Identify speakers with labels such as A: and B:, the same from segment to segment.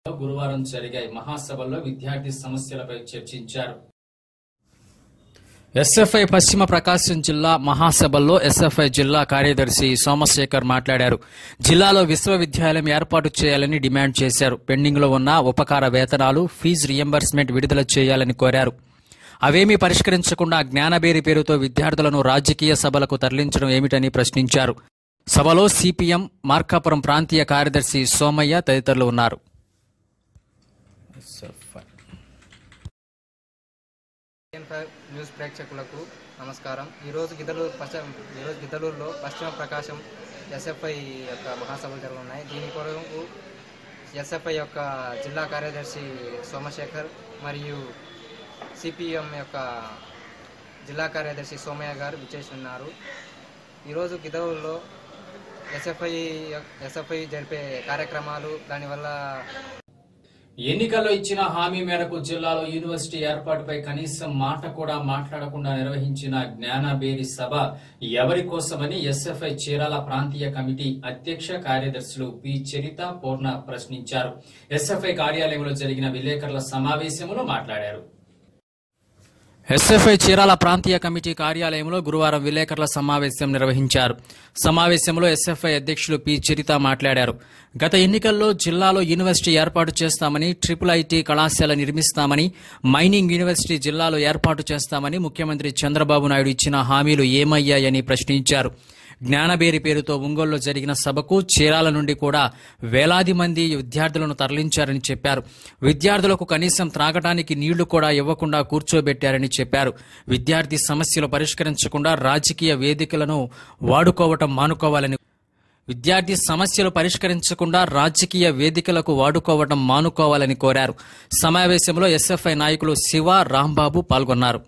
A: గురువారం జరిగాయి మహాసభల్లో విద్యార్థి సమస్యలపై చర్చించారు ఎస్ఎఫ్ఐ పశ్చిమ ప్రకాశం జిల్లా మహాసభల్లో ఎస్ఎఫ్ఐ జిల్లా కార్యదర్శి సోమశేఖర్ మాట్లాడారు జిల్లాలో విశ్వవిద్యాలయం ఏర్పాటు చేయాలని డిమాండ్ చేశారు పెండింగ్ లో ఉన్న ఉపకార వేతనాలు ఫీజు రియంబర్స్మెంట్ విడుదల చేయాలని కోరారు అవేమీ పరిష్కరించకుండా జ్ఞానబేరి పేరుతో విద్యార్థులను రాజకీయ సభలకు తరలించడం ఏమిటని ప్రశ్నించారు సభలో సిపిఎం మార్కాపురం ప్రాంతీయ కార్యదర్శి సోమయ్య తదితరులు ఉన్నారు
B: ఇండియన్ ఫైవ్ న్యూస్ ప్రేక్షకులకు నమస్కారం ఈరోజు గిద్దలూరు పశ్చిమ ఈరోజు గిద్దలూరులో పశ్చిమ ప్రకాశం ఎస్ఎఫ్ఐ యొక్క మహాసభలు జరుగుతున్నాయి దీని కొరకు ఎస్ఎఫ్ఐ యొక్క జిల్లా కార్యదర్శి సోమశేఖర్ మరియు సిపిఎం యొక్క జిల్లా కార్యదర్శి సోమయ్య గారు విచ్చేసి ఉన్నారు ఈరోజు గిద్దలూరులో ఎస్ఎఫ్ఐ ఎస్ఎఫ్ఐ జరిపే కార్యక్రమాలు దానివల్ల
A: ఎన్నికల్లో ఇచ్చిన హామీ మేరకు జిల్లాలో యూనివర్సిటీ ఏర్పాటుపై కనీసం మాట కూడా మాట్లాడకుండా నిర్వహించిన జ్ఞానబేరి సభ ఎవరి కోసమని ఎస్ఎఫ్ఐ చీరాల ప్రాంతీయ కమిటీ అధ్యక్ష కార్యదర్శులు పి చరిత పూర్ణ ప్రశ్నించారు ఎస్ఎఫ్ఐ కార్యాలయంలో జరిగిన విలేకరుల సమావేశంలో మాట్లాడారు ఎస్ఎఫ్ఐ చీరాల ప్రాంతీయ కమిటీ కార్యాలయంలో గురువారం విలేకరుల సమావేశం నిర్వహించారు సమావేశంలో ఎస్ఎఫ్ఐ అధ్యక్షులు పి చరిత మాట్లాడారు గత ఎన్నికల్లో జిల్లాలో యూనివర్సిటీ ఏర్పాటు చేస్తామని ట్రిపుల్ ఐటీ కళాశాల నిర్మిస్తామని మైనింగ్ యూనివర్సిటీ జిల్లాలో ఏర్పాటు చేస్తామని ముఖ్యమంత్రి చంద్రబాబు నాయుడు ఇచ్చిన హామీలు ఏమయ్యాయని ప్రశ్నించారు జ్ఞానబేరి పేరుతో ఒంగోలులో జరిగిన సభకు చీరాల నుండి కూడా వేలాది మంది విద్యార్థులను తరలించారని చెప్పారు విద్యార్థులకు కనీసం త్రాగటానికి నీళ్లు కూడా ఇవ్వకుండా కూర్చోబెట్టారని చెప్పారు విద్యార్థి సమస్యలు పరిష్కరించకుండా రాజకీయ వేదికలను వాడుకోవటం మానుకోవాలని విద్యార్థి సమస్యలు పరిష్కరించకుండా రాజకీయ వేదికలకు వాడుకోవటం మానుకోవాలని కోరారు సమావేశంలో ఎస్ఎఫ్ఐ నాయకులు శివ రాంబాబు పాల్గొన్నారు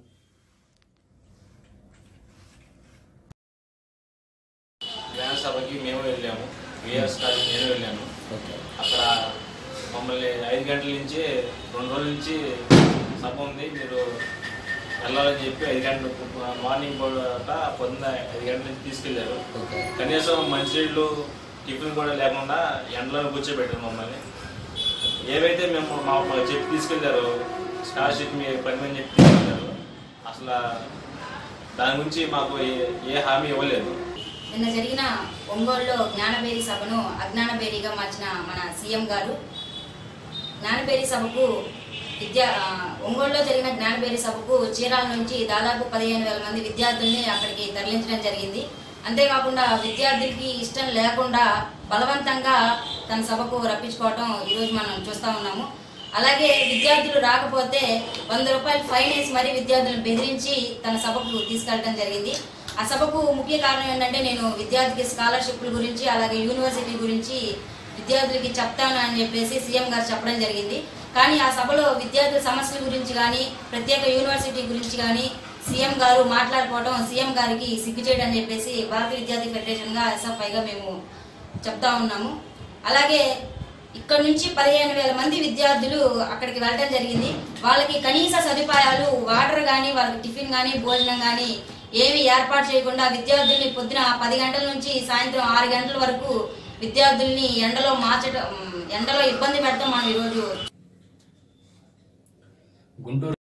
C: జ్ఞాన సభకి మేము వెళ్ళాము విఎస్ కాలేజ్ నేను వెళ్ళాను అక్కడ మమ్మల్ని ఐదు గంటల నుంచి రెండు రోజుల నుంచి సభ ఉంది మీరు వెళ్ళాలని చెప్పి ఐదు గంటలకు మార్నింగ్ పూట పొద్దున్న ఐదు గంటల నుంచి తీసుకెళ్లారు కనీసం మంచినీళ్ళు టిఫిన్ కూడా లేకుండా ఎండలో కూర్చోబెట్టారు మమ్మల్ని ఏవైతే మేము మా మాకు చెప్పి తీసుకెళ్లారో స్కాలర్షిప్ మీ పని మంది చెప్పి తీసుకెళ్లారు అసలు దాని గురించి మాకు ఏ- ఏ హామీ ఇవ్వలేదు
D: నిన్న జరిగిన ఒంగోలులో జ్ఞానబేరి సభను అజ్ఞానబేరిగా మార్చిన మన సీఎం గారు జ్ఞానబేరి సభకు విద్యా ఆ, ఒంగోలులో జరిగిన జ్ఞానబేరి సభకు చీరాల నుంచి దాదాపు పదిహేను వేల మంది విద్యార్థుల్ని అక్కడికి తరలించడం జరిగింది అంతేకాకుండా విద్యార్థులకి ఇష్టం లేకుండా బలవంతంగా తన సభకు రప్పించుకోవటం ఈరోజు మనం చూస్తూ ఉన్నాము అలాగే విద్యార్థులు రాకపోతే వంద రూపాయలు ఫైన్ వేసి మరీ విద్యార్థులను బెదిరించి తన సభకు తీసుకెళ్ళడం జరిగింది ఆ సభకు ముఖ్య కారణం ఏంటంటే నేను విద్యార్థికి స్కాలర్షిప్ల గురించి అలాగే యూనివర్సిటీ గురించి విద్యార్థులకి చెప్తాను అని చెప్పేసి సీఎం గారు చెప్పడం జరిగింది కానీ ఆ సభలో విద్యార్థుల సమస్యల గురించి కానీ ప్రత్యేక యూనివర్సిటీ గురించి కానీ సీఎం గారు మాట్లాడుకోవడం సీఎం గారికి సిగ్గుచేయడం అని చెప్పేసి భారతీయ విద్యార్థి ఫెడరేషన్గా ఎస్ఎఫ్ఐగా మేము చెప్తా ఉన్నాము అలాగే ఇక్కడ నుంచి పదిహేను వేల మంది విద్యార్థులు అక్కడికి వెళ్ళడం జరిగింది వాళ్ళకి కనీస సదుపాయాలు వాటర్ కానీ వాళ్ళకి టిఫిన్ కానీ భోజనం కానీ ఏవి ఏర్పాటు చేయకుండా విద్యార్థుల్ని పొద్దున పది గంటల నుంచి సాయంత్రం ఆరు గంటల వరకు విద్యార్థుల్ని ఎండలో మార్చడం ఎండలో ఇబ్బంది పెడతాం మనం ఈరోజు
A: గుంటూరు